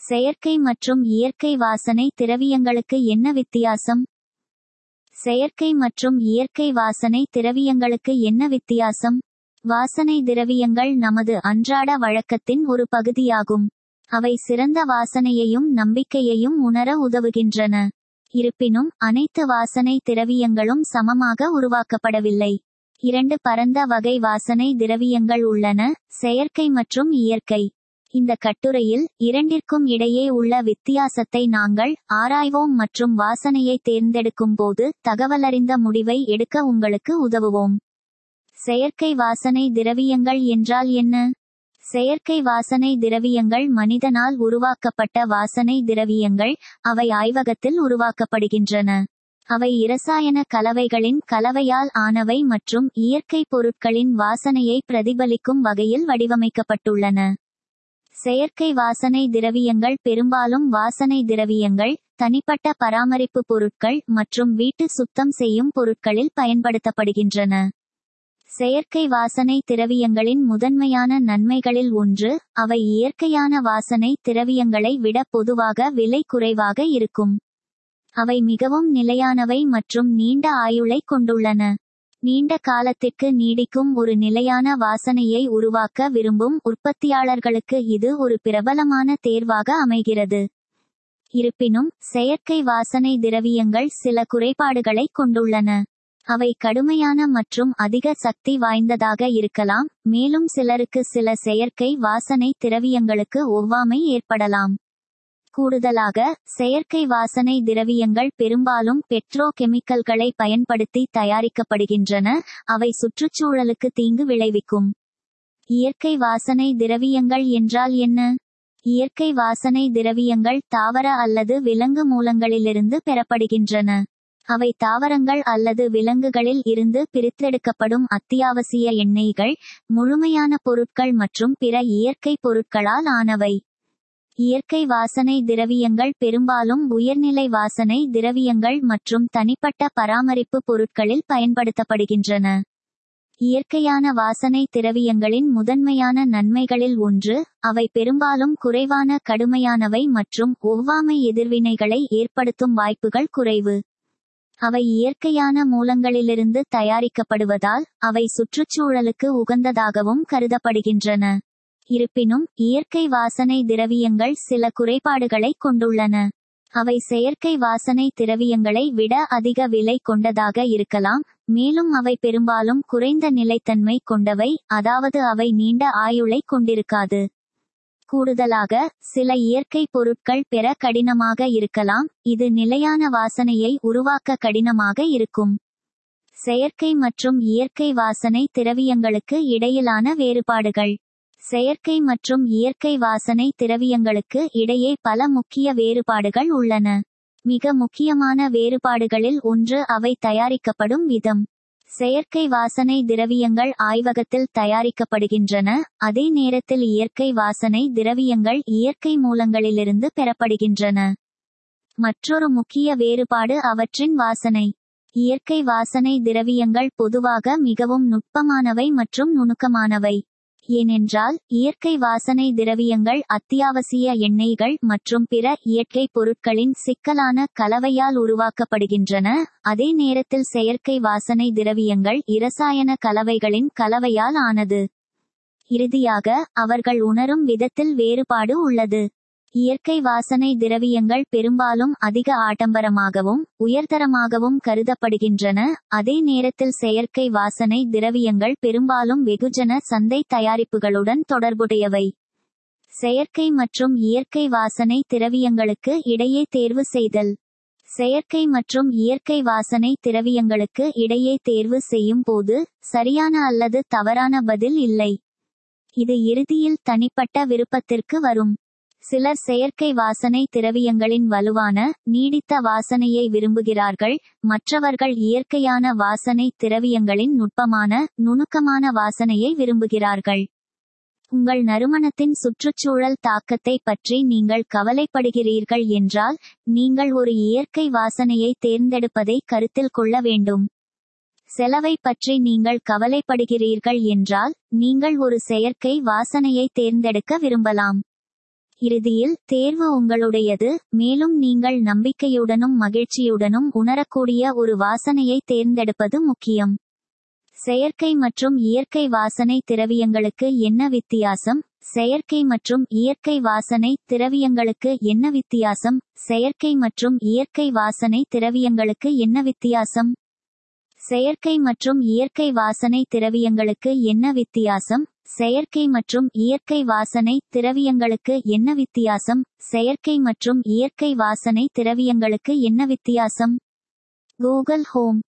செயற்கை மற்றும் இயற்கை வாசனை திரவியங்களுக்கு என்ன வித்தியாசம் செயற்கை மற்றும் இயற்கை வாசனை திரவியங்களுக்கு என்ன வித்தியாசம் வாசனை திரவியங்கள் நமது அன்றாட வழக்கத்தின் ஒரு பகுதியாகும் அவை சிறந்த வாசனையையும் நம்பிக்கையையும் உணர உதவுகின்றன இருப்பினும் அனைத்து வாசனை திரவியங்களும் சமமாக உருவாக்கப்படவில்லை இரண்டு பரந்த வகை வாசனை திரவியங்கள் உள்ளன செயற்கை மற்றும் இயற்கை இந்த கட்டுரையில் இரண்டிற்கும் இடையே உள்ள வித்தியாசத்தை நாங்கள் ஆராய்வோம் மற்றும் வாசனையை தேர்ந்தெடுக்கும் போது தகவலறிந்த முடிவை எடுக்க உங்களுக்கு உதவுவோம் செயற்கை வாசனை திரவியங்கள் என்றால் என்ன செயற்கை வாசனை திரவியங்கள் மனிதனால் உருவாக்கப்பட்ட வாசனை திரவியங்கள் அவை ஆய்வகத்தில் உருவாக்கப்படுகின்றன அவை இரசாயன கலவைகளின் கலவையால் ஆனவை மற்றும் இயற்கை பொருட்களின் வாசனையை பிரதிபலிக்கும் வகையில் வடிவமைக்கப்பட்டுள்ளன செயற்கை வாசனை திரவியங்கள் பெரும்பாலும் வாசனை திரவியங்கள் தனிப்பட்ட பராமரிப்பு பொருட்கள் மற்றும் வீட்டு சுத்தம் செய்யும் பொருட்களில் பயன்படுத்தப்படுகின்றன செயற்கை வாசனை திரவியங்களின் முதன்மையான நன்மைகளில் ஒன்று அவை இயற்கையான வாசனை திரவியங்களை விட பொதுவாக விலை குறைவாக இருக்கும் அவை மிகவும் நிலையானவை மற்றும் நீண்ட ஆயுளை கொண்டுள்ளன நீண்ட காலத்திற்கு நீடிக்கும் ஒரு நிலையான வாசனையை உருவாக்க விரும்பும் உற்பத்தியாளர்களுக்கு இது ஒரு பிரபலமான தேர்வாக அமைகிறது இருப்பினும் செயற்கை வாசனை திரவியங்கள் சில குறைபாடுகளை கொண்டுள்ளன அவை கடுமையான மற்றும் அதிக சக்தி வாய்ந்ததாக இருக்கலாம் மேலும் சிலருக்கு சில செயற்கை வாசனை திரவியங்களுக்கு ஒவ்வாமை ஏற்படலாம் கூடுதலாக செயற்கை வாசனை திரவியங்கள் பெரும்பாலும் பெட்ரோ கெமிக்கல்களை பயன்படுத்தி தயாரிக்கப்படுகின்றன அவை சுற்றுச்சூழலுக்கு தீங்கு விளைவிக்கும் இயற்கை வாசனை திரவியங்கள் என்றால் என்ன இயற்கை வாசனை திரவியங்கள் தாவர அல்லது விலங்கு மூலங்களிலிருந்து பெறப்படுகின்றன அவை தாவரங்கள் அல்லது விலங்குகளில் இருந்து பிரித்தெடுக்கப்படும் அத்தியாவசிய எண்ணெய்கள் முழுமையான பொருட்கள் மற்றும் பிற இயற்கை பொருட்களால் ஆனவை இயற்கை வாசனை திரவியங்கள் பெரும்பாலும் உயர்நிலை வாசனை திரவியங்கள் மற்றும் தனிப்பட்ட பராமரிப்பு பொருட்களில் பயன்படுத்தப்படுகின்றன இயற்கையான வாசனை திரவியங்களின் முதன்மையான நன்மைகளில் ஒன்று அவை பெரும்பாலும் குறைவான கடுமையானவை மற்றும் ஒவ்வாமை எதிர்வினைகளை ஏற்படுத்தும் வாய்ப்புகள் குறைவு அவை இயற்கையான மூலங்களிலிருந்து தயாரிக்கப்படுவதால் அவை சுற்றுச்சூழலுக்கு உகந்ததாகவும் கருதப்படுகின்றன இருப்பினும் இயற்கை வாசனை திரவியங்கள் சில குறைபாடுகளை கொண்டுள்ளன அவை செயற்கை வாசனை திரவியங்களை விட அதிக விலை கொண்டதாக இருக்கலாம் மேலும் அவை பெரும்பாலும் குறைந்த நிலைத்தன்மை கொண்டவை அதாவது அவை நீண்ட ஆயுளை கொண்டிருக்காது கூடுதலாக சில இயற்கை பொருட்கள் பெற கடினமாக இருக்கலாம் இது நிலையான வாசனையை உருவாக்க கடினமாக இருக்கும் செயற்கை மற்றும் இயற்கை வாசனை திரவியங்களுக்கு இடையிலான வேறுபாடுகள் செயற்கை மற்றும் இயற்கை வாசனை திரவியங்களுக்கு இடையே பல முக்கிய வேறுபாடுகள் உள்ளன மிக முக்கியமான வேறுபாடுகளில் ஒன்று அவை தயாரிக்கப்படும் விதம் செயற்கை வாசனை திரவியங்கள் ஆய்வகத்தில் தயாரிக்கப்படுகின்றன அதே நேரத்தில் இயற்கை வாசனை திரவியங்கள் இயற்கை மூலங்களிலிருந்து பெறப்படுகின்றன மற்றொரு முக்கிய வேறுபாடு அவற்றின் வாசனை இயற்கை வாசனை திரவியங்கள் பொதுவாக மிகவும் நுட்பமானவை மற்றும் நுணுக்கமானவை ஏனென்றால் இயற்கை வாசனை திரவியங்கள் அத்தியாவசிய எண்ணெய்கள் மற்றும் பிற இயற்கை பொருட்களின் சிக்கலான கலவையால் உருவாக்கப்படுகின்றன அதே நேரத்தில் செயற்கை வாசனை திரவியங்கள் இரசாயன கலவைகளின் கலவையால் ஆனது இறுதியாக அவர்கள் உணரும் விதத்தில் வேறுபாடு உள்ளது இயற்கை வாசனை திரவியங்கள் பெரும்பாலும் அதிக ஆடம்பரமாகவும் உயர்தரமாகவும் கருதப்படுகின்றன அதே நேரத்தில் செயற்கை வாசனை திரவியங்கள் பெரும்பாலும் வெகுஜன சந்தை தயாரிப்புகளுடன் தொடர்புடையவை செயற்கை மற்றும் இயற்கை வாசனை திரவியங்களுக்கு இடையே தேர்வு செய்தல் செயற்கை மற்றும் இயற்கை வாசனை திரவியங்களுக்கு இடையே தேர்வு செய்யும் போது சரியான அல்லது தவறான பதில் இல்லை இது இறுதியில் தனிப்பட்ட விருப்பத்திற்கு வரும் சிலர் செயற்கை வாசனை திரவியங்களின் வலுவான நீடித்த வாசனையை விரும்புகிறார்கள் மற்றவர்கள் இயற்கையான வாசனை திரவியங்களின் நுட்பமான நுணுக்கமான வாசனையை விரும்புகிறார்கள் உங்கள் நறுமணத்தின் சுற்றுச்சூழல் தாக்கத்தை பற்றி நீங்கள் கவலைப்படுகிறீர்கள் என்றால் நீங்கள் ஒரு இயற்கை வாசனையை தேர்ந்தெடுப்பதை கருத்தில் கொள்ள வேண்டும் செலவை பற்றி நீங்கள் கவலைப்படுகிறீர்கள் என்றால் நீங்கள் ஒரு செயற்கை வாசனையை தேர்ந்தெடுக்க விரும்பலாம் இறுதியில் தேர்வு உங்களுடையது மேலும் நீங்கள் நம்பிக்கையுடனும் மகிழ்ச்சியுடனும் உணரக்கூடிய ஒரு வாசனையை தேர்ந்தெடுப்பது முக்கியம் செயற்கை மற்றும் இயற்கை வாசனை திரவியங்களுக்கு என்ன வித்தியாசம் செயற்கை மற்றும் இயற்கை வாசனை திரவியங்களுக்கு என்ன வித்தியாசம் செயற்கை மற்றும் இயற்கை வாசனை திரவியங்களுக்கு என்ன வித்தியாசம் செயற்கை மற்றும் இயற்கை வாசனை திரவியங்களுக்கு என்ன வித்தியாசம் செயற்கை மற்றும் இயற்கை வாசனை திரவியங்களுக்கு என்ன வித்தியாசம் செயற்கை மற்றும் இயற்கை வாசனை திரவியங்களுக்கு என்ன வித்தியாசம் கூகுள் ஹோம்